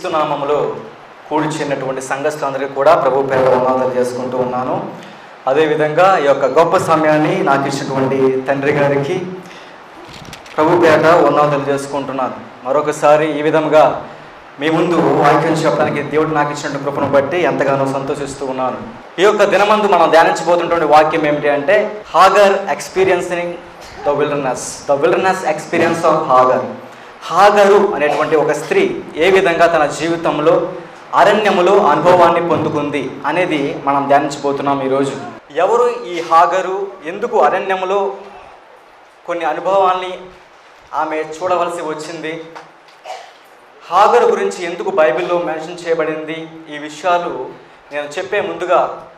క్రీస్తు నామములో కూడి చేరినటువంటి సంఘస్థులందరికీ కూడా ప్రభు పేరు వందనాలు చేసుకుంటూ ఉన్నాను అదేవిధంగా ఈ యొక్క గొప్ప సమయాన్ని నాకు ఇచ్చినటువంటి తండ్రి గారికి ప్రభు పేట వందనాలు చేసుకుంటున్నాను మరొకసారి ఈ విధంగా మీ ముందు వాక్యం చెప్పడానికి దేవుడు నాకు ఇచ్చిన కృపను బట్టి ఎంతగానో సంతోషిస్తూ ఉన్నాను ఈ యొక్క దినమందు మనం ధ్యానించబోతున్నటువంటి వాక్యం ఏమిటి అంటే Hagar experiencing the wilderness the wilderness experience of Hagar Hagar అనేటువంటి ఒక స్త్రీ ఏ విధంగా తన జీవితంలో అరణ్యములో అనుభవాన్ని పొందుకుంది అనేది మనం ధ్యానించబోతున్నాం ఈరోజు ఎవరు ఈ హాగరు ఎందుకు అరణ్యములో కొన్ని అనుభవాల్ని ఆమె చూడవలసి వచ్చింది హాగరు గురించి ఎందుకు బైబిల్లో మెన్షన్ చేయబడింది ఈ విషయాలు నేను చెప్పే ముందుగా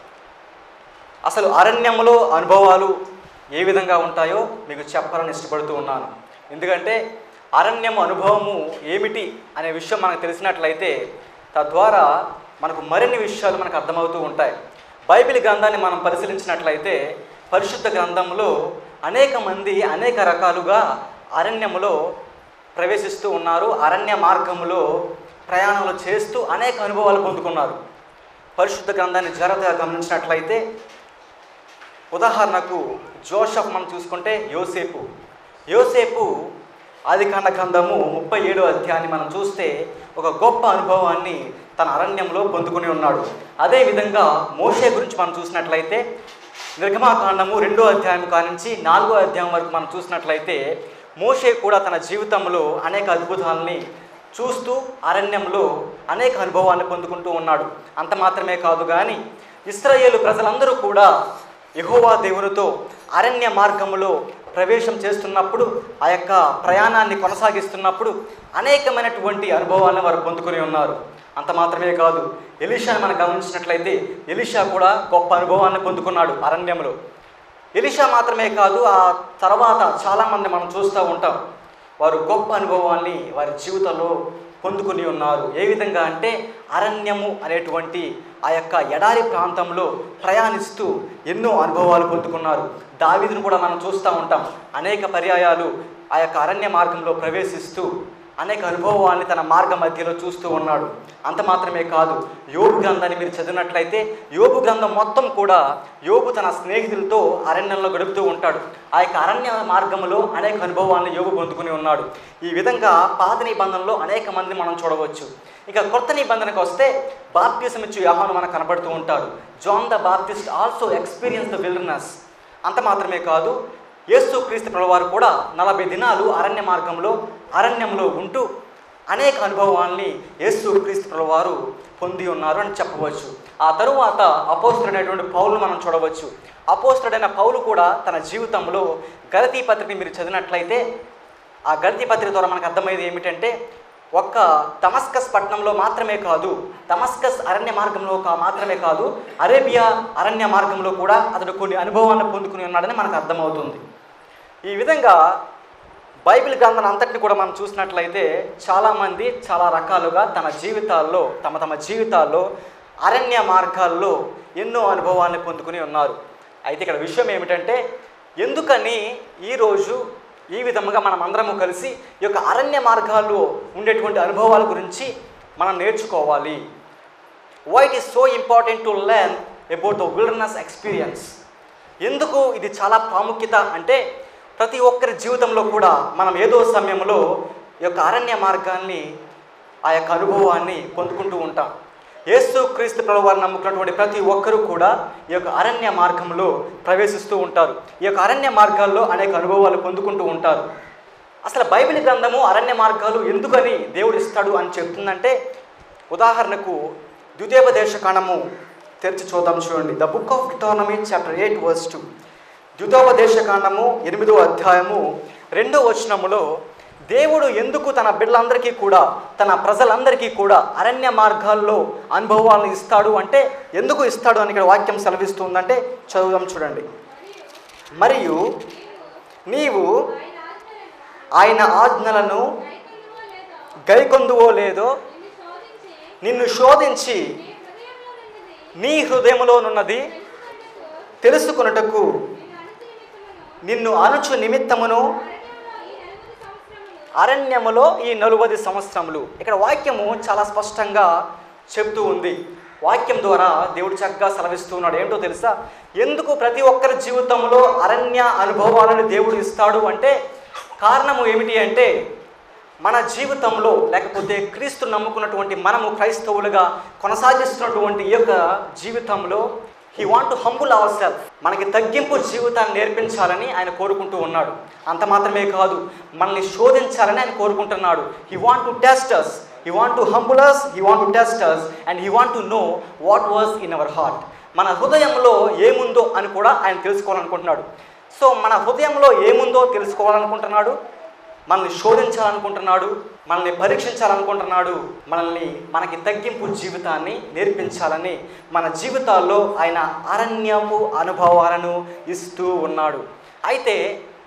అసలు అరణ్యంలో అనుభవాలు ఏ విధంగా ఉంటాయో మీకు చెప్పాలని ఇష్టపడుతూ ఉన్నాను ఎందుకంటే అరణ్యం అనుభవము ఏమిటి అనే విషయం మనకు తెలిసినట్లయితే తద్వారా మనకు మరిన్ని విషయాలు మనకు అర్థమవుతూ ఉంటాయి బైబిల్ గ్రంథాన్ని మనం పరిశీలించినట్లయితే పరిశుద్ధ గ్రంథంలో అనేక మంది అనేక రకాలుగా అరణ్యములో ప్రవేశిస్తూ ఉన్నారు అరణ్య మార్గములో ప్రయాణాలు చేస్తూ అనేక అనుభవాలు పొందుకున్నారు పరిశుద్ధ గ్రంథాన్ని జాగ్రత్తగా గమనించినట్లయితే ఉదాహరణకు జోషఫ్ మనం చూసుకుంటే యోసేపు యోసేపు ఆదికాండ గ్రంథము ముప్పై ఏడో అధ్యాయాన్ని మనం చూస్తే ఒక గొప్ప అనుభవాన్ని తన అరణ్యంలో పొందుకుని ఉన్నాడు అదేవిధంగా మోషే గురించి మనం చూసినట్లయితే నిర్గమాకాండము రెండో అధ్యాయం కానించి నాలుగో అధ్యాయం వరకు మనం చూసినట్లయితే మోషే కూడా తన జీవితంలో అనేక అద్భుతాలని చూస్తూ అరణ్యంలో అనేక అనుభవాన్ని పొందుకుంటూ ఉన్నాడు అంత మాత్రమే కాదు కానీ ఇస్రాయేలు ప్రజలందరూ కూడా యెహోవా దేవునితో అరణ్య మార్గములో ప్రవేశం చేస్తున్నప్పుడు ఆ యొక్క ప్రయాణాన్ని కొనసాగిస్తున్నప్పుడు అనేకమైనటువంటి అనుభవాలను వారు పొందుకొని ఉన్నారు అంత మాత్రమే కాదు ఎలీషాని మనం గమనించినట్లయితే ఎలీషా కూడా గొప్ప అనుభవాన్ని పొందుకున్నాడు అరణ్యంలో ఎలీషా మాత్రమే కాదు ఆ తర్వాత చాలామంది మనం చూస్తూ ఉంటాం వారు గొప్ప అనుభవాన్ని వారి జీవితంలో పొందుకుని ఉన్నారు ఏ విధంగా అంటే అరణ్యము అనేటువంటి ఆ యొక్క ఎడారి ప్రాంతంలో ప్రయాణిస్తూ ఎన్నో అనుభవాలు పొందుకున్నారు దావీదును కూడా మనం చూస్తూ ఉంటాం అనేక పర్యాయాలు ఆ యొక్క అరణ్య మార్గంలో ప్రవేశిస్తూ అనేక అనుభవాన్ని తన మార్గ మధ్యలో చూస్తూ ఉన్నాడు అంత మాత్రమే కాదు యోగు గ్రంథాన్ని మీరు చదివినట్లయితే యోగు గ్రంథం మొత్తం కూడా యోగు తన స్నేహితులతో అరణ్యంలో గడుపుతూ ఉంటాడు ఆ యొక్క అరణ్య మార్గంలో అనేక అనుభవాలను యోగు పొందుకుని ఉన్నాడు ఈ విధంగా పాత నిబంధనలో అనేక మంది మనం చూడవచ్చు ఇక కొత్త నిబంధనకు వస్తే బాప్టిజం ఇచ్చు యాహాను మనకు కనబడుతూ ఉంటాడు John the Baptist also experience the wilderness అంత మాత్రమే కాదు యేసు క్రీస్తు ప్రభువారు కూడా నలభై దినాలు అరణ్య మార్గంలో అరణ్యంలో ఉంటూ అనేక అనుభవాల్ని యేసు క్రీస్తు ప్రభువారు పొంది ఉన్నారు అని చెప్పవచ్చు ఆ తరువాత అపోస్తుడైనటువంటి పౌలు మనం చూడవచ్చు అపోస్తుడైన పౌలు కూడా తన జీవితంలో గలతీ పత్రికని మీరు చదివినట్లయితే ఆ గలతీ పత్రిక ద్వారా మనకు అర్థమయ్యేది ఏమిటంటే ఒక్క తమస్కస్ పట్టణంలో మాత్రమే కాదు తమస్కస్ అరణ్య మార్గంలో కా మాత్రమే కాదు అరేబియా అరణ్య మార్గంలో కూడా అతడు కొన్ని అనుభవాన్ని పొందుకుని ఉన్నాడని మనకు అర్థమవుతుంది ఈ విధంగా బైబిల్ గ్రంథం అంతటిని కూడా మనం చూసినట్లయితే చాలామంది చాలా రకాలుగా తన జీవితాల్లో తమ తమ జీవితాల్లో అరణ్య మార్గాల్లో ఎన్నో అనుభవాన్ని పొందుకుని ఉన్నారు అయితే ఇక్కడ విషయం ఏమిటంటే ఎందుకని ఈరోజు ఈ విధముగా మనం అందరము కలిసి ఈ యొక్క అరణ్య మార్గాల్లో ఉండేటువంటి అనుభవాల గురించి మనం నేర్చుకోవాలి why it is so important to learn about the wilderness experience ఎందుకు ఇది చాలా ప్రాముఖ్యత అంటే ప్రతి ఒక్కరి జీవితంలో కూడా మనం ఏదో సమయంలో ఈ యొక్క అరణ్య మార్గాన్ని ఆ యొక్క అనుభవాన్ని పొందుకుంటూ ఉంటాం యేసు క్రీస్తు ప్రభువారిని నమ్ముకున్నటువంటి ప్రతి ఒక్కరూ కూడా ఈ యొక్క అరణ్య మార్గంలో ప్రవేశిస్తూ ఉంటారు ఈ యొక్క అరణ్య మార్గాల్లో అనేక అనుభవాలు పొందుకుంటూ ఉంటారు అసలు బైబిల్ గ్రంథము అరణ్య మార్గాలు ఎందుకని దేవుడు ఇస్తాడు అని చెప్తుందంటే ఉదాహరణకు ద్వితీయోపదేశ కాండము తెరిచి చూద్దాం చూడండి the book of economy chapter eight verse two ద్వితోపదేశ కాండము ఎనిమిదో అధ్యాయము రెండో వచనములో దేవుడు ఎందుకు తన బిడ్డలందరికీ కూడా తన ప్రజలందరికీ కూడా అరణ్య మార్గాల్లో అనుభవాలను ఇస్తాడు అంటే ఎందుకు ఇస్తాడు అని ఇక్కడ వాక్యం సెలవిస్తుందంటే చదువుదాం చూడండి మరియు నీవు ఆయన ఆజ్ఞలను గైకొందువో లేదో నిన్ను శోధించి నీ హృదయములోనున్నది తెలుసుకొనుటకు నిన్ను అనుచు నిమిత్తమును అరణ్యములో ఈ నలుబది సంవత్సరములు ఇక్కడ వాక్యము చాలా స్పష్టంగా చెప్తూ ఉంది వాక్యం ద్వారా దేవుడు చక్కగా సెలవిస్తూ ఉన్నాడు ఏంటో తెలుసా ఎందుకు ప్రతి ఒక్కరి జీవితంలో అరణ్య అనుభవాలను దేవుడు ఇస్తాడు అంటే కారణము ఏమిటి అంటే మన జీవితంలో లేకపోతే క్రీస్తు నమ్ముకున్నటువంటి మనము క్రైస్తవులుగా కొనసాగిస్తున్నటువంటి ఈ యొక్క జీవితంలో he want to humble our self మనకి తగ్గింపు జీవితాన్ని నేర్పించాలని ఆయన కోరుకుంటూ ఉన్నాడు అంత మాత్రమే కాదు మనల్ని శోధించాలని ఆయన కోరుకుంటున్నాడు he want to test us he want to humble us he want to test us and he want to know what was in our heart మన హృదయంలో ఏముందో అని కూడా ఆయన తెలుసుకోవాలనుకుంటున్నాడు సో మన హృదయంలో ఏముందో తెలుసుకోవాలనుకుంటున్నాడు మనల్ని శోధించాలనుకుంటున్నాడు మనల్ని పరీక్షించాలనుకుంటున్నాడు మనల్ని మనకి తగ్గింపు జీవితాన్ని నేర్పించాలని మన జీవితాల్లో ఆయన అరణ్యపు అనుభవాలను ఇస్తూ ఉన్నాడు అయితే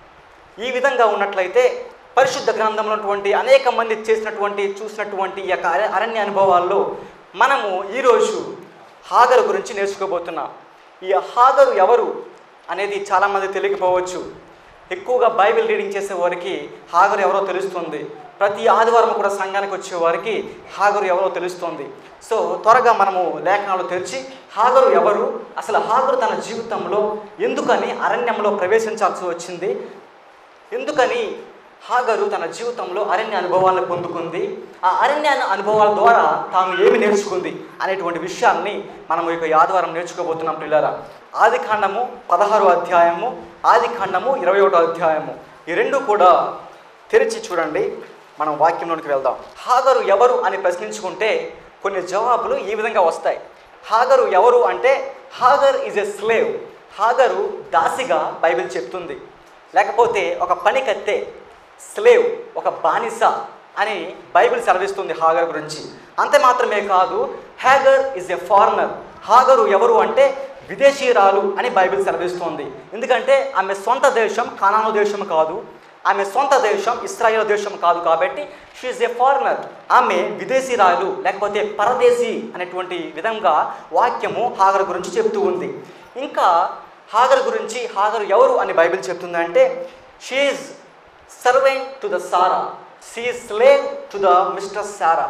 ఈ విధంగా ఉన్నట్లయితే పరిశుద్ధ గ్రంథంలో ఉన్నటువంటి అనేక మంది చేసినటువంటి చూసినటువంటి ఈ యొక్క అర- అరణ్య అనుభవాల్లో మనము ఈరోజు హాగరు గురించి నేర్చుకోబోతున్నాం ఈ హాగరు ఎవరు అనేది చాలామంది తెలియకపోవచ్చు ఎక్కువగా బైబిల్ రీడింగ్ చేసే వారికి హాగరు ఎవరో తెలుస్తుంది ప్రతి ఆదివారం కూడా సంఘానికి వచ్చే వారికి హాగరు ఎవరో తెలుస్తుంది సో త్వరగా మనము లేఖనాలు తెరిచి హాగరు ఎవరు అసలు హాగరు తన జీవితంలో ఎందుకని అరణ్యంలో ప్రవేశించాల్సి వచ్చింది ఎందుకని హాగరు తన జీవితంలో అరణ్య అనుభవాలను పొందుకుంది ఆ అరణ్య అనుభవాల ద్వారా తాను ఏమి నేర్చుకుంది అనేటువంటి విషయాన్ని మనం ఇక ఈ ఆదివారం నేర్చుకోబోతున్నాం పిల్లరా ఆది కాండము పదహారో అధ్యాయము ఆది కాండము ఇరవై ఒకటో అధ్యాయము ఈ రెండు కూడా తెరిచి చూడండి మనం వాక్యంలోనికి వెళ్దాం హాగరు ఎవరు అని ప్రశ్నించుకుంటే కొన్ని జవాబులు ఈ విధంగా వస్తాయి హాగరు ఎవరు అంటే Hagar is a slave Hagar దాసిగా బైబిల్ చెప్తుంది లేకపోతే ఒక పనికత్తె స్లేవ్ ఒక బానిస అని బైబిల్ సెలవిస్తుంది హాగర్ గురించి అంతే మాత్రమే కాదు హ్యాగర్ ఇస్ ఎ ఫారినర్ హాగరు ఎవరు అంటే విదేశీయురాలు అని బైబిల్ సెలవిస్తుంది ఎందుకంటే ఆమె సొంత దేశం కానాను దేశం కాదు ఆమె సొంత దేశం ఇస్రాయేల్ దేశం కాదు కాబట్టి షీఈ్ ఎ ఫారినర్ ఆమె విదేశీరాలు లేకపోతే పరదేశీ అనేటువంటి విధంగా వాక్యము హాగర్ గురించి చెప్తూ ఉంది ఇంకా హాగర్ గురించి హాగర్ ఎవరు అని బైబిల్ చెప్తుందంటే she servant to the Sarah she slave to the mistress Sarah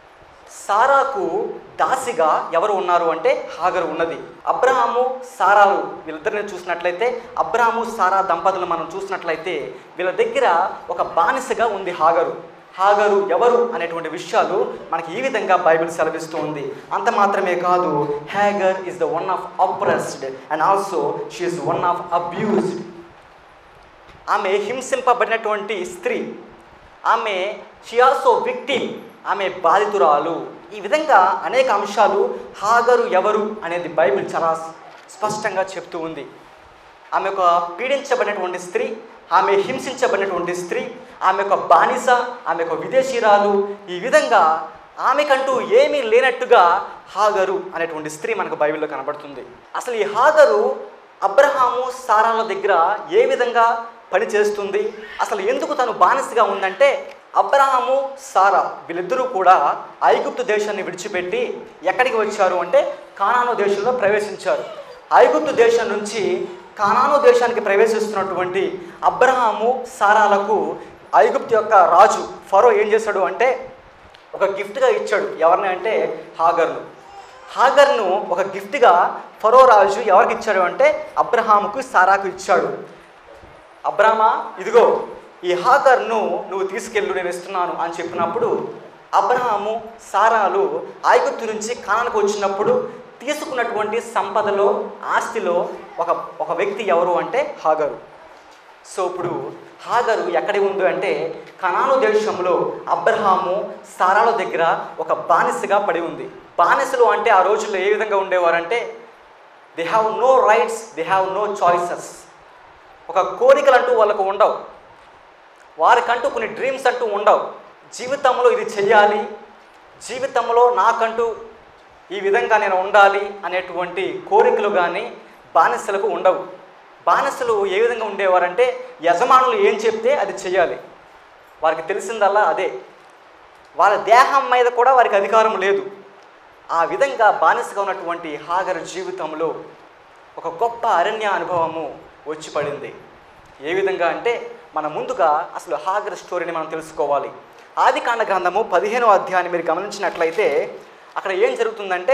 సారాకు దాసిగా ఎవరు ఉన్నారు అంటే హాగరు ఉన్నది అబ్రహాము సారాలు వీళ్ళిద్దరిని చూసినట్లయితే అబ్రహాము సారా దంపతులు మనం చూసినట్లయితే వీళ్ళ దగ్గర ఒక బానిసగా ఉంది హాగరు హాగరు ఎవరు అనేటువంటి విషయాలు మనకి ఈ విధంగా బైబిల్ సెలవిస్తూ ఉంది అంత మాత్రమే కాదు Hagar is the one of oppressed and also she is one of abused ఆమె హింసింపబడినటువంటి స్త్రీ ఆమె షియాసో విక్టిమ్ ఆమె బాధితురాలు ఈ విధంగా అనేక అంశాలు హాగరు ఎవరు అనేది బైబిల్ చాలా స్పష్టంగా చెప్తూ ఉంది ఆమె ఒక పీడించబడినటువంటి స్త్రీ ఆమె హింసించబడినటువంటి స్త్రీ ఆమె ఒక బానిస ఆమె ఒక విదేశీరాలు ఈ విధంగా ఆమెకంటూ ఏమీ లేనట్టుగా హాగరు అనేటువంటి స్త్రీ మనకు బైబిల్లో కనబడుతుంది అసలు ఈ హాగరు అబ్రహాము సారాల దగ్గర ఏ విధంగా పని చేస్తుంది అసలు ఎందుకు తను బానిసగా ఉందంటే అబ్రహాము సారా వీళ్ళిద్దరూ కూడా ఐగుప్తు దేశాన్ని విడిచిపెట్టి ఎక్కడికి వచ్చారు అంటే కానాను దేశంలో ప్రవేశించారు ఐగుప్తు దేశం నుంచి కానాను దేశానికి ప్రవేశిస్తున్నటువంటి అబ్రహాము సారాలకు ఐగుప్తు యొక్క రాజు ఫరో ఏం చేశాడు అంటే ఒక గిఫ్ట్గా ఇచ్చాడు ఎవరిని అంటే హాగర్ను హాగర్ను ఒక గిఫ్ట్గా ఫరో రాజు ఎవరికి ఇచ్చాడు అంటే అబ్రహాముకు సారాకు ఇచ్చాడు అబ్రామా ఇదిగో ఈ హాగర్ను నువ్వు తీసుకెళ్ళు నేను ఇస్తున్నాను అని చెప్పినప్పుడు అబ్రహాము సారాలు ఐగుప్తు నుంచి కానానికి వచ్చినప్పుడు తీసుకున్నటువంటి సంపదలో ఆస్తిలో ఒక ఒక వ్యక్తి ఎవరు అంటే హాగరు సో ఇప్పుడు హాగరు ఎక్కడి ఉంది అంటే కనాను దేశంలో అబ్రహాము సారాల దగ్గర ఒక బానిసగా పడి ఉంది బానిసలు అంటే ఆ రోజుల్లో ఏ విధంగా ఉండేవారంటే they have no rights they have no choices ఒక కోరికలు అంటూ వాళ్ళకు ఉండవు వారికంటూ కొన్ని డ్రీమ్స్ అంటూ ఉండవు జీవితంలో ఇది చెయ్యాలి జీవితంలో నాకంటూ ఈ విధంగా నేను ఉండాలి అనేటువంటి కోరికలు కానీ బానిసలకు ఉండవు బానిసలు ఏ విధంగా ఉండేవారంటే యజమానులు ఏం చెప్తే అది చెయ్యాలి వారికి తెలిసిందల్లా అదే వాళ్ళ దేహం మీద కూడా వారికి అధికారం లేదు ఆ విధంగా బానిసగా ఉన్నటువంటి హాగర్ జీవితంలో ఒక గొప్ప అరణ్య అనుభవము వచ్చి పడింది ఏ విధంగా అంటే మనం ముందుగా అసలు హాగర్ స్టోరీని మనం తెలుసుకోవాలి ఆది కాండ గ్రంథము పదిహేనో అధ్యాయాన్ని మీరు గమనించినట్లయితే అక్కడ ఏం జరుగుతుందంటే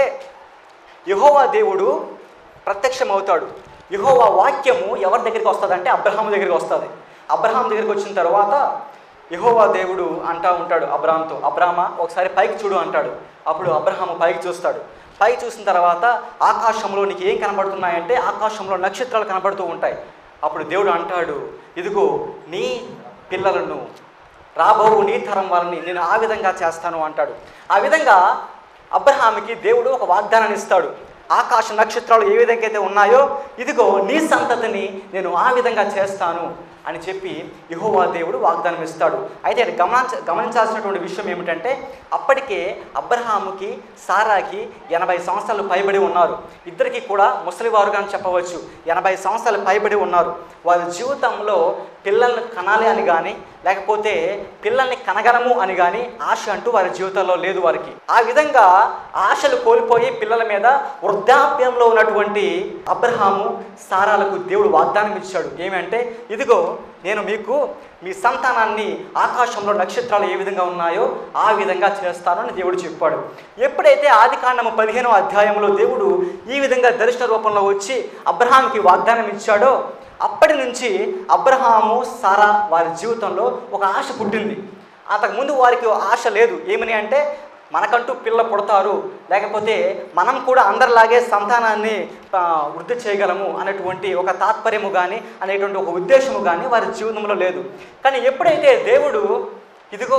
యహోవా దేవుడు ప్రత్యక్షమవుతాడు యహోవా వాక్యము ఎవరి దగ్గరికి వస్తుందంటే అబ్రహాం దగ్గరికి వస్తుంది అబ్రహాం దగ్గరికి వచ్చిన తర్వాత యహోవా దేవుడు అంటా ఉంటాడు అబ్రహాంతో అబ్రాహ్మ ఒకసారి పైకి చూడు అంటాడు అప్పుడు అబ్రహాము పైకి చూస్తాడు పైకి చూసిన తర్వాత ఆకాశంలో నీకు ఏం కనబడుతున్నాయంటే ఆకాశంలో నక్షత్రాలు కనబడుతూ ఉంటాయి అప్పుడు దేవుడు అంటాడు ఇదిగో నీ పిల్లలను రాబో నీ తరం వారిని నేను ఆ విధంగా చేస్తాను అంటాడు ఆ విధంగా అబ్రహాముకి దేవుడు ఒక వాగ్దానాన్ని ఇస్తాడు ఆకాశ నక్షత్రాలు ఏ విధంగా అయితే ఉన్నాయో ఇదిగో నీ సంతతిని నేను ఆ విధంగా చేస్తాను అని చెప్పి యహోవా దేవుడు వాగ్దానం ఇస్తాడు అయితే ఇక్కడ గమనించ గమనించాల్సినటువంటి విషయం ఏమిటంటే అప్పటికే అబ్రహాముకి సారాకి ఎనభై సంవత్సరాలు పైబడి ఉన్నారు ఇద్దరికి కూడా ముసలివారుగా అని చెప్పవచ్చు ఎనభై సంవత్సరాలు పైబడి ఉన్నారు వారి జీవితంలో పిల్లల్ని కనాలి అని కానీ లేకపోతే పిల్లల్ని కనగలము అని కానీ ఆశ అంటూ వారి జీవితంలో లేదు వారికి ఆ విధంగా ఆశలు కోల్పోయి పిల్లల మీద వృద్ధాప్యంలో ఉన్నటువంటి అబ్రహాము సారాలకు దేవుడు వాగ్దానం ఇచ్చాడు ఏమంటే ఇదిగో నేను మీకు మీ సంతానాన్ని ఆకాశంలో నక్షత్రాలు ఏ విధంగా ఉన్నాయో ఆ విధంగా చేస్తాను అని దేవుడు చెప్పాడు ఎప్పుడైతే ఆది కాండము పదిహేనో అధ్యాయంలో దేవుడు ఈ విధంగా దర్శన రూపంలో వచ్చి అబ్రహాంకి వాగ్దానం ఇచ్చాడో అప్పటి నుంచి అబ్రహాము సారా వారి జీవితంలో ఒక ఆశ పుట్టింది అంతకుముందు వారికి ఆశ లేదు ఏమని అంటే మనకంటూ పిల్ల పుడతారు లేకపోతే మనం కూడా అందరిలాగే సంతానాన్ని ఆ, వృద్ధి చేయగలము అనేటువంటి ఒక తాత్పర్యము కానీ అనేటువంటి ఒక ఉద్దేశము కానీ వారి జీవితంలో లేదు కానీ ఎప్పుడైతే దేవుడు ఇదిగో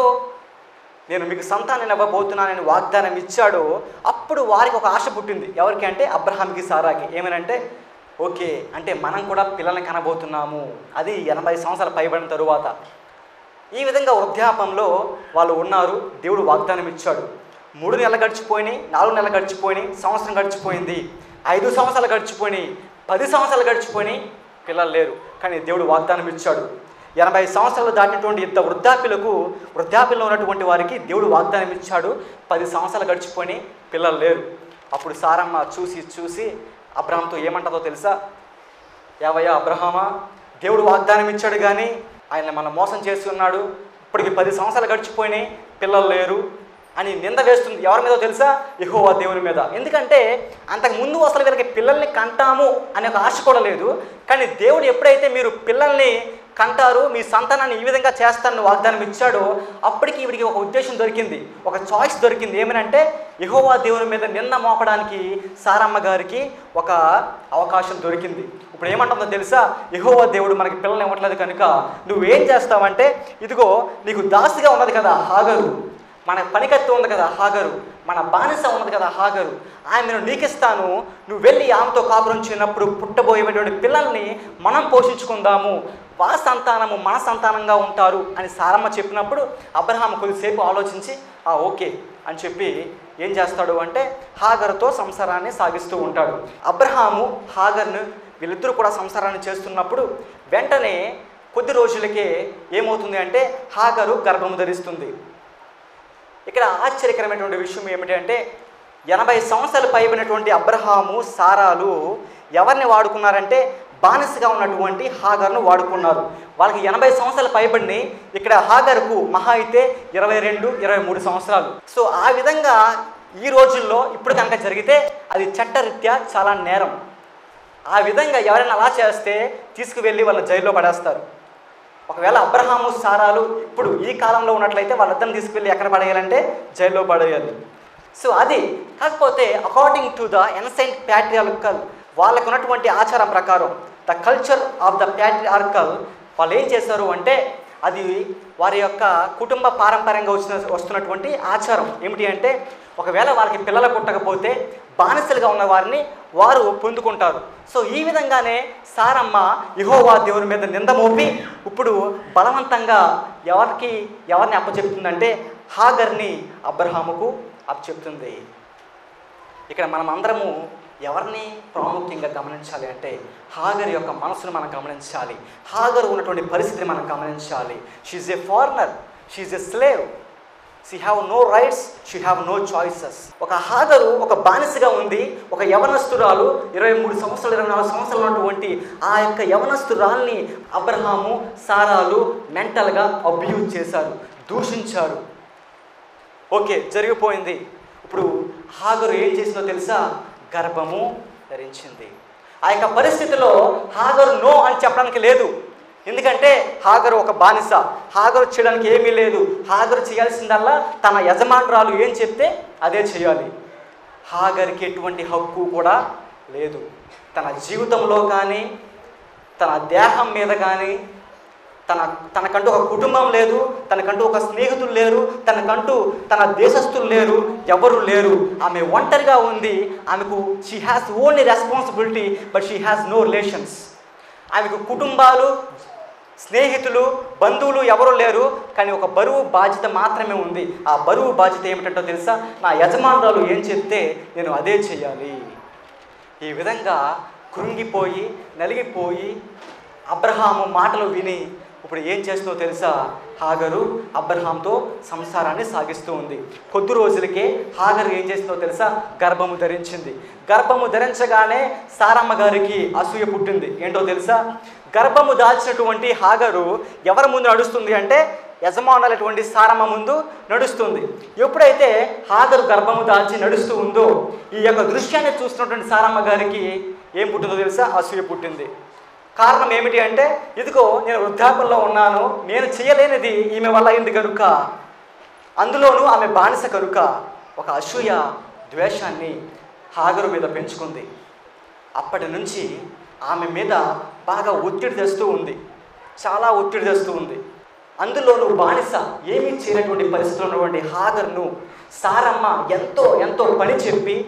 నేను మీకు సంతానం ఇవ్వబోతున్నానని వాగ్దానం ఇచ్చాడో అప్పుడు వారికి ఒక ఆశ పుట్టింది ఎవరికి అంటే అబ్రహాంకి సారాకి ఏమనంటే ఓకే అంటే మనం కూడా పిల్లల్ని కనబోతున్నాము అది ఎనభై సంవత్సరాలు పైబడిన తరువాత ఈ విధంగా వృద్ధాపంలో వాళ్ళు ఉన్నారు దేవుడు వాగ్దానం ఇచ్చాడు మూడు నెలలు గడిచిపోయినాయి నాలుగు నెలలు గడిచిపోయినాయి సంవత్సరం గడిచిపోయింది ఐదు సంవత్సరాలు గడిచిపోయినాయి పది సంవత్సరాలు గడిచిపోయినాయి పిల్లలు లేరు కానీ దేవుడు వాగ్దానం ఇచ్చాడు ఎనభై సంవత్సరాలు దాటినటువంటి ఇంత వృద్ధాప్యులకు వృద్ధాప్యంలో ఉన్నటువంటి వారికి దేవుడు వాగ్దానం ఇచ్చాడు పది సంవత్సరాలు గడిచిపోయినాయి పిల్లలు లేరు అప్పుడు సారమ్మ చూసి చూసి అబ్రహాంతో ఏమంటుందో తెలుసా యావయ్యా అబ్రహామా దేవుడు వాగ్దానం ఇచ్చాడు కానీ ఆయన మనం మోసం చేసి ఉన్నాడు ఇప్పటికి పది సంవత్సరాలు గడిచిపోయినాయి పిల్లలు లేరు అని నింద వేస్తుంది ఎవరి మీదో తెలుసా యెహోవా దేవుని మీద ఎందుకంటే అంతకు ముందు అసలు వీళ్ళకి పిల్లల్ని కంటాము అనే ఒక ఆశ కూడా లేదు కానీ దేవుడు ఎప్పుడైతే మీరు పిల్లల్ని కంటారు మీ సంతానాన్ని ఈ విధంగా చేస్తానని వాగ్దానం ఇచ్చాడో అప్పటికి వీడికి ఒక ఉద్దేశం దొరికింది ఒక చాయిస్ దొరికింది ఏమనంటే యెహోవా దేవుని మీద నింద మోపడానికి సారమ్మ గారికి ఒక అవకాశం దొరికింది ఇప్పుడు ఏమంటుందో తెలుసా యెహోవా దేవుడు మనకి పిల్లల్ని ఇవ్వట్లేదు కనుక నువ్వేం చేస్తావంటే ఇదిగో నీకు దాసిగా ఉన్నది కదా హాగరు మన పనికత్తు ఉంది కదా హాగరు మన బానిస ఉన్నది కదా హాగరు ఆమెను నీకిస్తాను నువ్వు వెళ్ళి ఆమెతో కాపురం చేయనప్పుడు పుట్టబోయేటువంటి పిల్లల్ని మనం పోషించుకుందాము వా సంతానము మన సంతానంగా ఉంటారు అని సారమ్మ చెప్పినప్పుడు అబ్రహాం కొద్దిసేపు ఆలోచించి ఆ ఓకే అని చెప్పి ఏం చేస్తాడు అంటే హాగర్తో సంసారాన్ని సాగిస్తూ ఉంటాడు అబ్రహాము హాగర్ను వీళ్ళిద్దరూ కూడా సంసారాన్ని చేస్తున్నప్పుడు వెంటనే కొద్ది రోజులకే ఏమవుతుంది అంటే హాగరు గర్భము ధరిస్తుంది ఇక్కడ ఆశ్చర్యకరమైనటువంటి విషయం ఏమిటి అంటే ఎనభై సంవత్సరాలు పైబడినటువంటి అబ్రహాము సారాలు ఎవరిని వాడుకున్నారంటే బానిసగా ఉన్నటువంటి హాగర్ను వాడుకున్నారు వాళ్ళకి ఎనభై సంవత్సరాలు పైబడిని ఇక్కడ హాగర్కు మహా అయితే ఇరవై రెండు ఇరవై మూడు సంవత్సరాలు సో ఆ విధంగా ఈ రోజుల్లో ఇప్పుడు కనుక జరిగితే అది చట్టరీత్యా చాలా నేరం ఆ విధంగా ఎవరైనా అలా చేస్తే తీసుకువెళ్ళి వాళ్ళ జైల్లో పడేస్తారు ఒకవేళ అబ్రహాము సారాలు ఇప్పుడు ఈ కాలంలో ఉన్నట్లయితే వాళ్ళిద్దరిని తీసుకువెళ్ళి ఎక్కడ పడేయాలంటే జైల్లో పడేయాలి సో అది కాకపోతే according to the ancient patriarchal వాళ్ళకు ఉన్నటువంటి ఆచారం ప్రకారం the culture of the patriarchal వాళ్ళు ఏం చేశారు అంటే అది వారి యొక్క కుటుంబ పారంపర్యంగా వచ్చిన వస్తున్నటువంటి ఆచారం ఏమిటి అంటే ఒకవేళ వాళ్ళకి పిల్లలు పుట్టకపోతే బానిసలుగా ఉన్న వారిని వారు పొందుకుంటారు సో ఈ విధంగానే సారమ్మ యహోవా దేవుని మీద నింద మోపి ఇప్పుడు బలవంతంగా ఎవరికి ఎవరిని అప్పచెప్తుందంటే హాగర్ని అబ్రహాముకు అప్పచెప్తుంది ఇక్కడ మనం అందరము ఎవరిని ప్రాముఖ్యంగా గమనించాలి అంటే హాగర్ యొక్క మనసును మనం గమనించాలి హాగర్ ఉన్నటువంటి పరిస్థితిని మనం గమనించాలి she's a foreigner she's a slave she have no rights she have no choices ఒక హాగరు ఒక బానిసగా ఉంది ఒక యవనస్తురాలు ఇరవై మూడు సంవత్సరాలు ఇరవై నాలుగు సంవత్సరాలు ఉన్నటువంటి ఆ యొక్క యవనస్తురాల్ని అబ్రహాము సారాలు మెంటల్గా అబ్యూజ్ చేశారు దూషించారు ఓకే జరిగిపోయింది ఇప్పుడు హాగరు ఏం చేసిందో తెలుసా గర్భము ధరించింది ఆ యొక్క పరిస్థితిలో హాగరు నో అని చెప్పడానికి లేదు ఎందుకంటే హాగరు ఒక బానిస హాగరు చేయడానికి ఏమీ లేదు హాగరు చేయాల్సిందల్లా తన యజమానురాలు ఏం చెప్తే అదే చేయాలి హాగర్కి ఎటువంటి హక్కు కూడా లేదు తన జీవితంలో కానీ తన దేహం మీద కానీ తన తనకంటూ ఒక కుటుంబం లేదు తనకంటూ ఒక స్నేహితులు లేరు తనకంటూ తన దేశస్తులు లేరు ఎవరు లేరు ఆమె ఒంటరిగా ఉంది ఆమెకు she has only responsibility but she has no relations ఆమెకు కుటుంబాలు స్నేహితులు బంధువులు ఎవరు లేరు కానీ ఒక బరువు బాధ్యత మాత్రమే ఉంది ఆ బరువు బాధ్యత ఏమిటంటో తెలుసా నా యజమానురాలు ఏం చెప్తే నేను అదే చేయాలి ఈ విధంగా కృంగిపోయి నలిగిపోయి అబ్రహాము మాటలు విని ఇప్పుడు ఏం చేస్తుందో తెలుసా హాగరు అబ్రహాంతో సంసారాన్ని సాగిస్తూ ఉంది కొద్ది రోజులకే హాగరు ఏం చేసిందో తెలుసా గర్భము ధరించింది గర్భము ధరించగానే సారమ్మ గారికి అసూయ పుట్టింది ఏంటో తెలుసా గర్భము దాల్చినటువంటి హాగరు ఎవరి ముందు నడుస్తుంది అంటే యజమానులటువంటి సారమ్మ ముందు నడుస్తుంది ఎప్పుడైతే హాగరు గర్భము దాల్చి నడుస్తూ ఉందో ఈ యొక్క దృశ్యాన్ని చూస్తున్నటువంటి సారమ్మ గారికి ఏం పుట్టిందో తెలుసా అసూయ పుట్టింది కారణం ఏమిటి అంటే ఇదిగో నేను వృద్ధాపంలో ఉన్నాను నేను చేయలేనిది ఈమె వల్ల అయింది కనుక అందులోనూ ఆమె బానిస కనుక ఒక అసూయ ద్వేషాన్ని హాగరు మీద పెంచుకుంది అప్పటి నుంచి ఆమె మీద బాగా ఒత్తిడి తెస్తూ ఉంది చాలా ఒత్తిడి తెస్తూ ఉంది అందులోనూ బానిస ఏమీ చేయనటువంటి పరిస్థితుల్లో ఉన్నటువంటి హాగర్ను సారమ్మ ఎంతో ఎంతో పని చెప్పి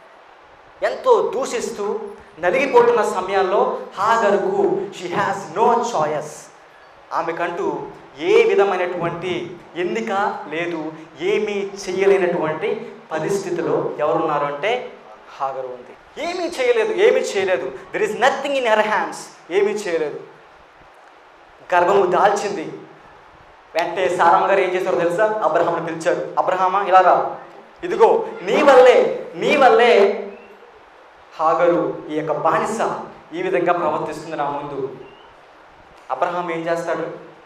ఎంతో దూషిస్తూ నలిగిపోతున్న సమయాల్లో హాగర్కు షీ హ్యాస్ నో చాయిస్ ఆమెకంటూ ఏ విధమైనటువంటి ఎన్నిక లేదు ఏమీ చేయలేనటువంటి పరిస్థితిలో ఎవరున్నారు అంటే హాగరు ఉంది ఏమీ చేయలేదు ఏమీ చేయలేదు there is nothing in her hands ఏమీ చేయలేదు గర్భము దాల్చింది వెంటనే సారమ్మ గారు ఏం చేశారో తెలుసా అబ్రహాంను పిలిచారు అబ్రహామా ఇలా రా ఇదిగో నీ వల్లే నీ వల్లే హాగరు ఈ యొక్క బానిస ఈ విధంగా ప్రవర్తిస్తుంది నా ముందు అబ్రహాం ఏం చేస్తాడు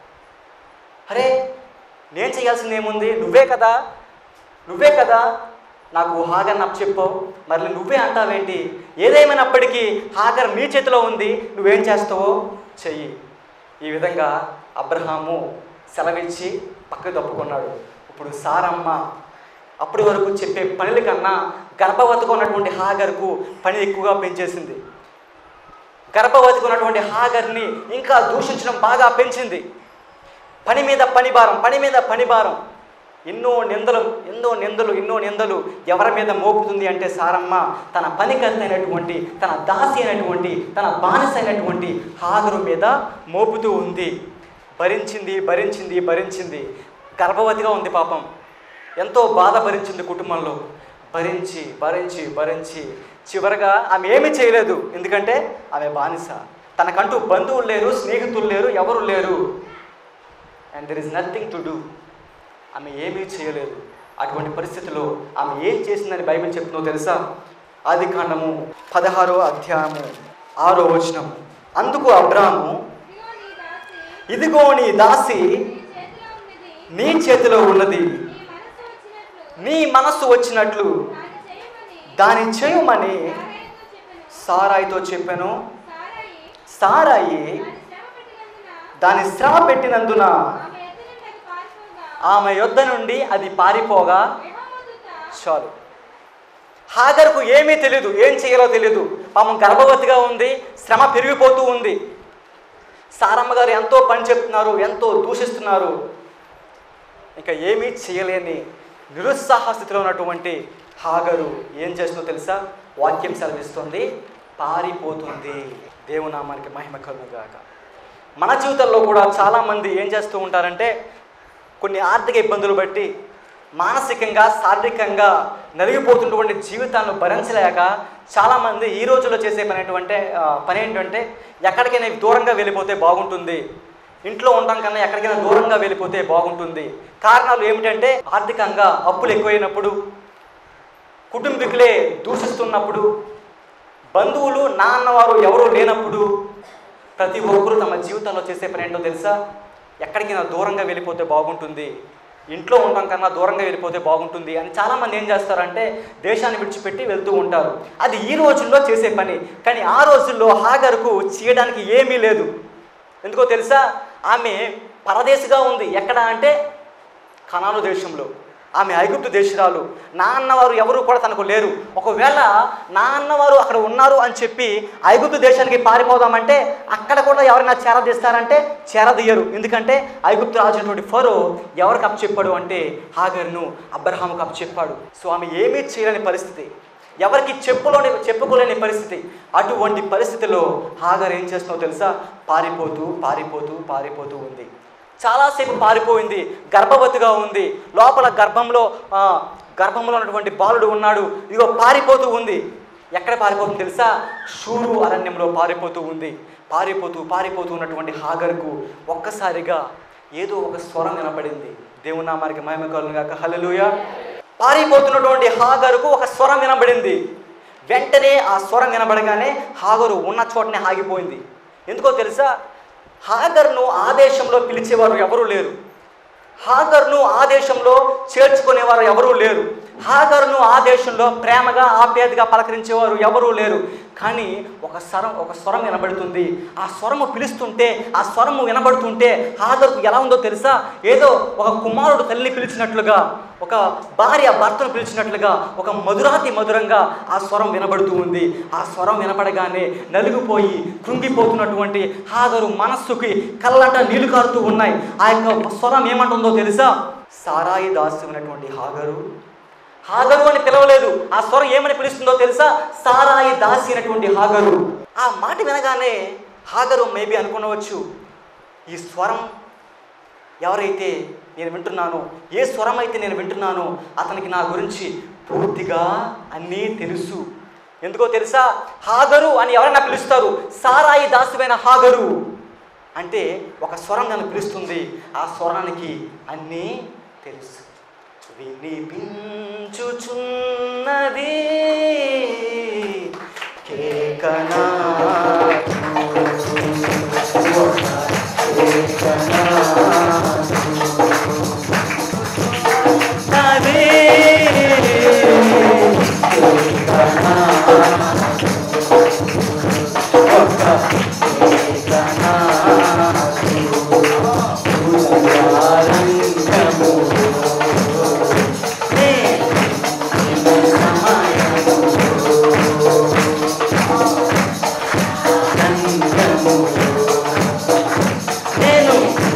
అరే నేను చేయాల్సింది ఏముంది నువ్వే కదా నువ్వే కదా నాకు హాగర్ నాకు చెప్పావు మరి నువ్వే అంటావేంటి ఏదేమైనప్పటికీ హాగర్ నీ చేతిలో ఉంది నువ్వేం చేస్తావో చెయ్యి ఈ విధంగా అబ్రహాము సెలవిచ్చి పక్కకు తప్పుకున్నాడు ఇప్పుడు సారమ్మ అప్పటి వరకు చెప్పే పనుల కన్నా గర్భవతిగా ఉన్నటువంటి హాగర్కు పని ఎక్కువగా పెంచేసింది గర్భవతిగా ఉన్నటువంటి హాగర్ని ఇంకా దూషించడం బాగా పెంచింది పని మీద పని భారం పని మీద పని భారం ఎన్నో నిందలు ఎన్నో నిందలు ఎన్నో నిందలు ఎవరి మీద మోపుతుంది అంటే సారమ్మ తన పనికత్త అయినటువంటి తన దాసి అయినటువంటి తన బానిస అయినటువంటి హాగరు మీద మోపుతూ ఉంది భరించింది భరించింది భరించింది గర్భవతిగా ఉంది పాపం ఎంతో బాధ భరించింది కుటుంబంలో భరించి భరించి భరించి చివరగా ఆమె ఏమీ చేయలేదు ఎందుకంటే ఆమె బానిస తనకంటూ బంధువులు లేరు స్నేహితులు లేరు ఎవరు లేరు and there is nothing to do ఆమె ఏమీ చేయలేదు అటువంటి పరిస్థితిలో ఆమె ఏం చేసిందని బైబిల్ చెప్తుందో తెలుసా ఆది కాండము పదహారో అధ్యాయము ఆరో వచనము అందుకు అబ్రాము ఇదిగో నీ దాసి ఇదిగో నీ దాసి నీ చేతిలో ఉన్నది నీ చేతిలో ఉన్నది నీ మనస్సు వచ్చినట్లు నీ మనసు వచ్చినట్లు దాన్ని చేయమని దాని చేయమని సారాయితో సారాయితో చెప్పెను. చెప్పాను సారాయి సారాయి దాని శ్రమ పెట్టినందున దాని శ్రమ పెట్టినందున ఆమె యొద్ద నుండి అది పారిపోగా ఆమె యొద్ద నుండి అది పారిపోగా యెహోవా దూత చాలు హాగర్కు ఏమీ తెలియదు ఏం చేయాలో తెలియదు పాపం గర్భవతిగా ఉంది శ్రమ పెరిగిపోతూ ఉంది సారమ్మ గారు ఎంతో పని చెప్తున్నారు ఎంతో దూషిస్తున్నారు ఇంకా ఏమీ చేయలేని నిరుత్సాహ స్థితిలో ఉన్నటువంటి హాగరు ఏం చేస్తుందో తెలుసా వాక్యం సెలవిస్తుంది పారిపోతుంది దేవునామానికి మహిమ కలుగుగాక మన జీవితంలో కూడా చాలామంది ఏం చేస్తూ ఉంటారంటే కొన్ని ఆర్థిక ఇబ్బందులు బట్టి మానసికంగా శారీరకంగా నలిగిపోతున్నటువంటి జీవితాలను భరించలేక చాలామంది ఈ రోజుల్లో చేసే పని ఏంటంటే ఆ, పని ఏంటంటే ఎక్కడికైనా దూరంగా వెళ్ళిపోతే బాగుంటుంది ఇంట్లో ఉండడం కన్నా ఎక్కడికైనా దూరంగా వెళ్ళిపోతే బాగుంటుంది కారణాలు ఏమిటంటే ఆర్థికంగా అప్పులు ఎక్కువైనప్పుడు కుటుంబీకులే దూషిస్తున్నప్పుడు బంధువులు నాన్నవారు ఎవరూ లేనప్పుడు ప్రతి ఒక్కరూ తమ జీవితంలో చేసే పని ఏంటో తెలుసా ఎక్కడికైనా దూరంగా వెళ్ళిపోతే బాగుంటుంది ఇంట్లో ఉండడం కన్నా దూరంగా వెళ్ళిపోతే బాగుంటుంది అని చాలామంది ఏం చేస్తారంటే దేశాన్ని విడిచిపెట్టి వెళ్తూ ఉంటారు అది ఈ రోజుల్లో చేసే పని కానీ ఆ రోజుల్లో హాగర్కు చేయడానికి ఏమీ లేదు ఎందుకో తెలుసా ఆమె పరదేశిగా ఉంది ఎక్కడ అంటే కనాను దేశంలో ఆమె ఐగుప్తు దేశరాలు నా అన్నవారు ఎవరు కూడా తనకు లేరు ఒకవేళ నా అన్నవారు అక్కడ ఉన్నారు అని చెప్పి ఐగుప్తు దేశానికి పారిపోదామంటే అక్కడ కూడా ఎవరైనా చేరదీస్తారంటే చేరదీయరు ఎందుకంటే ఐగుప్తు రాజునటువంటి ఫరో ఎవరికి అప్పచెప్పాడు అంటే హాగర్ను అబ్రహాముకు అప్పచెప్పాడు సో ఆమె ఏమీ చేయలేని పరిస్థితి ఎవరికి చెప్పులోని చెప్పుకోలేని పరిస్థితి అటువంటి పరిస్థితిలో హాగర్ ఏం చేస్తుందో తెలుసా పారిపోతూ పారిపోతూ పారిపోతూ ఉంది చాలాసేపు పారిపోయింది గర్భవతిగా ఉంది లోపల గర్భంలో ఆ, గర్భంలో ఉన్నటువంటి బాలుడు ఉన్నాడు ఇదిగో పారిపోతూ ఉంది ఎక్కడ పారిపోతుంది తెలుసా షూరు అరణ్యంలో పారిపోతూ ఉంది పారిపోతూ పారిపోతూ ఉన్నటువంటి హాగర్కు ఒక్కసారిగా ఏదో ఒక స్వరం వినపడింది దేవుని నామానికి మహిమ కలుగును గాక హల్లెలూయా పారిపోతున్నటువంటి హాగరుకు ఒక స్వరం వినబడింది వెంటనే ఆ స్వరం వినబడగానే హాగరు ఉన్న చోటనే ఆగిపోయింది ఎందుకో తెలుసా హాగర్ను ఆ దేశంలో పిలిచేవారు ఎవరూ లేరు హాగర్ను ఆ దేశంలో చేర్చుకునేవారు ఎవరూ లేరు హాగర్ను ఆ దేశంలో ప్రేమగా ఆప్యాయతగా పలకరించేవారు ఎవరూ లేరు కానీ ఒక స్వరం ఒక స్వరం వినబడుతుంది ఆ స్వరము పిలుస్తుంటే ఆ స్వరము వినబడుతుంటే హాగర్కు ఎలా ఉందో తెలుసా ఏదో ఒక కుమారుడు తల్లిని పిలిచినట్లుగా ఒక భార్య భర్తను పిలిచినట్లుగా ఒక మధురాతి మధురంగా ఆ స్వరం వినబడుతూ ఉంది ఆ స్వరం వినపడగానే నలిగిపోయి కృంగిపోతున్నటువంటి హాగరు మనస్సుకి కళ్ళంట నీళ్లు కారుతూ ఉన్నాయి ఆ యొక్క స్వరం ఏమంటుందో తెలుసా సారాయి దాసుకున్నటువంటి హాగరు హాగరు అని పిలవలేదు ఆ స్వరం ఏమని పిలుస్తుందో తెలుసా సారాయి దాసి అయినటువంటి హాగరు ఆ మాట వినగానే హాగరు మేబీ అనుకునవచ్చు ఈ స్వరం ఎవరైతే నేను వింటున్నానో ఏ స్వరం అయితే నేను వింటున్నానో అతనికి నా గురించి పూర్తిగా అన్నీ తెలుసు ఎందుకో తెలుసా హాగరు అని ఎవరైనా పిలుస్తారు సారాయి దాసువైన హాగరు అంటే ఒక స్వరం నన్ను పిలుస్తుంది ఆ స్వరానికి అన్నీ తెలుసు వినిపించుచున్నది కేకనా అదే నేను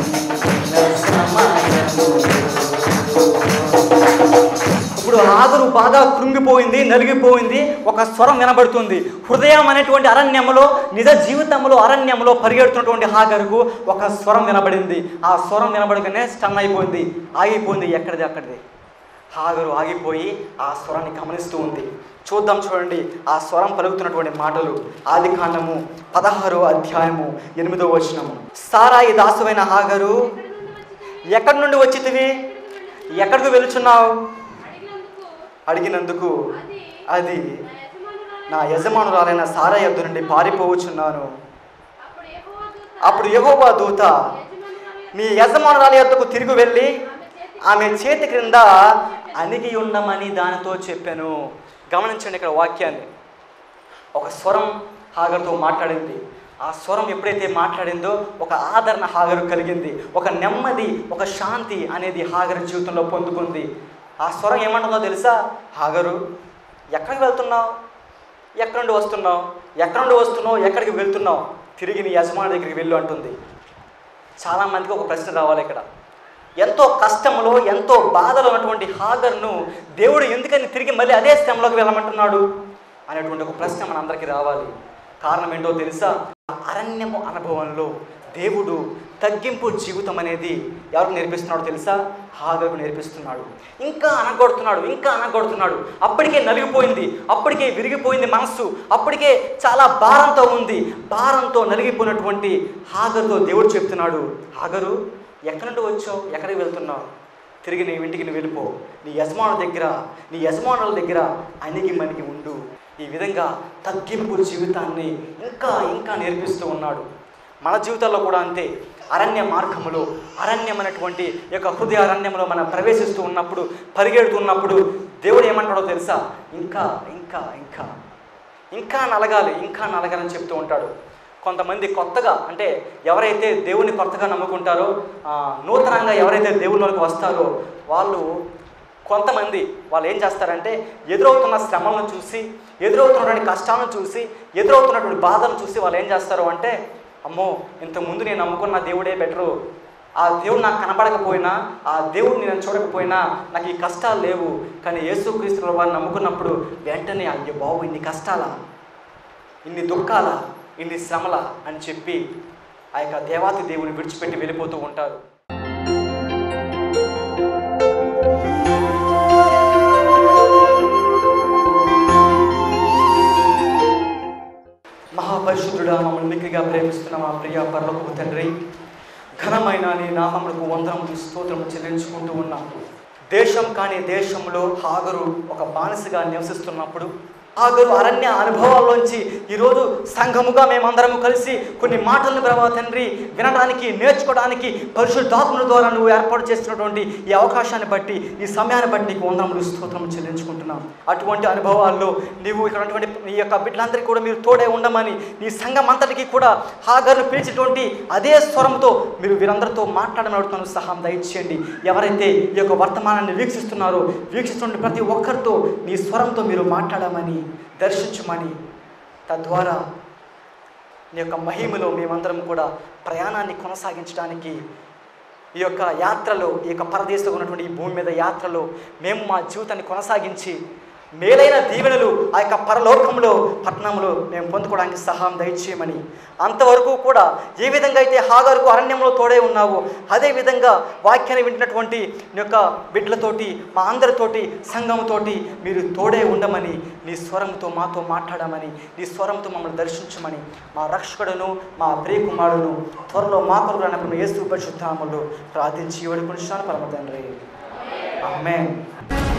ఇప్పుడు ఆగురు బాగా కృంగిపోయింది నలిగిపోయింది ఒక స్వరం వినబడుతుంది హృదయం అనేటువంటి అరణ్యంలో నిజ జీవితంలో అరణ్యంలో పరిగెడుతున్నటువంటి హాగరుకు ఒక స్వరం వినబడింది ఆ స్వరం వినబడగానే స్టన్ అయిపోయింది ఆగిపోయింది ఎక్కడిది అక్కడిది హాగరు ఆగిపోయి ఆ స్వరాన్ని గమనిస్తూ ఉంది చూద్దాం చూడండి ఆ స్వరం పలుకుతున్నటువంటి మాటలు ఆది కాండము పదహారో అధ్యాయము ఎనిమిదో వచనము సారాయి దాసువైన హాగరు ఎక్కడి నుండి వచ్చితివి ఎక్కడికి వెళుచున్నావు అడిగినందుకు అది నా యజమానురాలైన సారా యొద్ద నుండి పారిపోవచ్చున్నాను అప్పుడు యెహోవా దూత మీ యజమానురాలి యొద్దకు తిరిగి వెళ్ళి ఆమె చేతి క్రింద అణిగి ఉండమని దానితో చెప్పాను గమనించండి ఇక్కడ వాక్యాన్ని ఒక స్వరం హాగర్తో మాట్లాడింది ఆ స్వరం ఎప్పుడైతే మాట్లాడిందో ఒక ఆదరణ హాగరు కలిగింది ఒక నెమ్మది ఒక శాంతి అనేది హాగరు జీవితంలో పొందుకుంది ఆ స్వరం ఏమంటుందో తెలుసా హాగరు ఎక్కడికి వెళ్తున్నావు ఎక్కడి నుండి వస్తున్నావు ఎక్కడి నుండి వస్తున్నావు ఎక్కడికి వెళ్తున్నావు తిరిగి నీ యజమాని దగ్గరికి వెళ్ళు అంటుంది చాలామందికి ఒక ప్రశ్న రావాలి ఇక్కడ ఎంతో కష్టంలో ఎంతో బాధలో ఉన్నటువంటి హాగర్ను దేవుడు ఎందుకని తిరిగి మళ్ళీ అదే శ్రమలోకి వెళ్ళమంటున్నాడు అనేటువంటి ఒక ప్రశ్న మన అందరికీ రావాలి కారణం ఏంటో తెలుసా అరణ్యము అనుభవంలో దేవుడు తగ్గింపు జీవితం అనేది ఎవరికి నేర్పిస్తున్నాడో తెలుసా హాగకు నేర్పిస్తున్నాడు ఇంకా అనగొడుతున్నాడు ఇంకా అనగొడుతున్నాడు అప్పటికే నలిగిపోయింది అప్పటికే విరిగిపోయింది మనస్సు అప్పటికే చాలా భారంతో ఉంది భారంతో నలిగిపోయినటువంటి హాగరుతో దేవుడు చెప్తున్నాడు హాగరు ఎక్కడి నుండి వచ్చావు ఎక్కడికి వెళ్తున్నావు తిరిగి నీ ఇంటికి నువ్వు వెళ్ళిపో నీ యజమానుల దగ్గర నీ యజమానుల దగ్గర అణిగి మణిగి ఉండు ఈ విధంగా తగ్గింపు జీవితాన్ని ఇంకా ఇంకా నేర్పిస్తూ ఉన్నాడు మన జీవితాల్లో కూడా అంతే అరణ్య మార్గములో అరణ్యమైనటువంటి ఈ యొక్క హృదయ అరణ్యంలో మనం ప్రవేశిస్తూ ఉన్నప్పుడు పరిగెడుతున్నప్పుడు దేవుడు ఏమంటాడో తెలుసా ఇంకా ఇంకా ఇంకా ఇంకా నలగాలి ఇంకా నలగాలని చెప్తూ ఉంటాడు కొంతమంది కొత్తగా అంటే ఎవరైతే దేవుని కొత్తగా నమ్ముకుంటారో ఆ, నూతనంగా ఎవరైతే దేవుళ్ళలోకి వస్తారో వాళ్ళు కొంతమంది వాళ్ళు ఏం చేస్తారంటే ఎదురవుతున్న శ్రమలను చూసి ఎదురవుతున్నటువంటి కష్టాలను చూసి ఎదురవుతున్నటువంటి బాధలను చూసి వాళ్ళు ఏం చేస్తారు అంటే అమ్మో ఇంతకుముందు నేను నమ్ముకున్న దేవుడే బెటరు ఆ దేవుడు నాకు కనబడకపోయినా ఆ దేవుడిని నేను చూడకపోయినా నాకు ఈ కష్టాలు లేవు కానీ యేసుక్రీస్తుల వారిని నమ్ముకున్నప్పుడు వెంటనే అయ్యో బాబు ఇన్ని కష్టాలా ఇన్ని దుఃఖాల ఇన్ని శ్రమల అని చెప్పి ఆ యొక్క దేవాతి దేవుని విడిచిపెట్టి వెళ్ళిపోతూ ఉంటారు మహాపరిశుద్ధుడా మమ్మల్ని మిక్కిగా ప్రేమిస్తున్న మా ప్రియ పరలోకపు తండ్రి ఘనమైన నీ నామములకు వందనములు స్తోత్రము చెల్లించుకుంటూ ఉన్నాం దేశం కాని దేశంలో హాగరు ఒక బానిసగా నివసిస్తున్నప్పుడు హాగరు అరణ్య అనుభవాల్లోంచి ఈరోజు సంఘముగా మేమందరము కలిసి కొన్ని మాటలను ప్రభావ తండ్రి వినడానికి నేర్చుకోవడానికి పరిశుద్ధాత్మల ద్వారా నువ్వు ఏర్పాటు చేస్తున్నటువంటి ఈ అవకాశాన్ని బట్టి ఈ సమయాన్ని బట్టి నీకు వందనములు స్తోత్రం చెల్లించుకుంటున్నాం అటువంటి అనుభవాల్లో నీవు ఇక్కడ ఉన్నటువంటి నీ యొక్క బిడ్డలందరికీ కూడా మీరు తోడే ఉండమని నీ సంఘం అంతటికి కూడా హాగర్ను పిలిచేటువంటి అదే స్వరంతో మీరు వీరందరితో మాట్లాడమని అడుగుతాను సహాయం దయచేయండి ఎవరైతే ఈ యొక్క వర్తమానాన్ని వీక్షిస్తున్నారో వీక్షిస్తున్న ప్రతి ఒక్కరితో నీ స్వరంతో మీరు మాట్లాడమని దర్శించమని తద్వారా నీ యొక్క మహిమలో మేమందరం కూడా ప్రయాణాన్ని కొనసాగించడానికి ఈ యొక్క యాత్రలో ఈ యొక్క పరదేశంలో ఉన్నటువంటి ఈ భూమి మీద యాత్రలో మేము మా జీవితాన్ని కొనసాగించి మేలైన దీవెనలు ఆ యొక్క పరలోకంలో పట్టణంలో మేము పొందుకోవడానికి సహాయం దయచేయమని అంతవరకు కూడా ఏ విధంగా అయితే హాగరుకు అరణ్యంలో తోడే ఉన్నావో అదే విధంగా వాక్యాన్ని వింటున్నటువంటి నీ యొక్క బిడ్డలతోటి మా అందరితోటి సంఘంతోటి మీరు తోడే ఉండమని నీ స్వరంతో మాతో మాట్లాడమని నీ స్వరంతో మమ్మల్ని దర్శించమని మా రక్షకుడును మా ప్రియకుమారుడును త్వరలో మా కొరకు అన్నప్పుడు యేసు పరిశుద్ధాములు ప్రార్థించి వేడుకుంటున్నాను పరమ తండ్రి ఆమేన్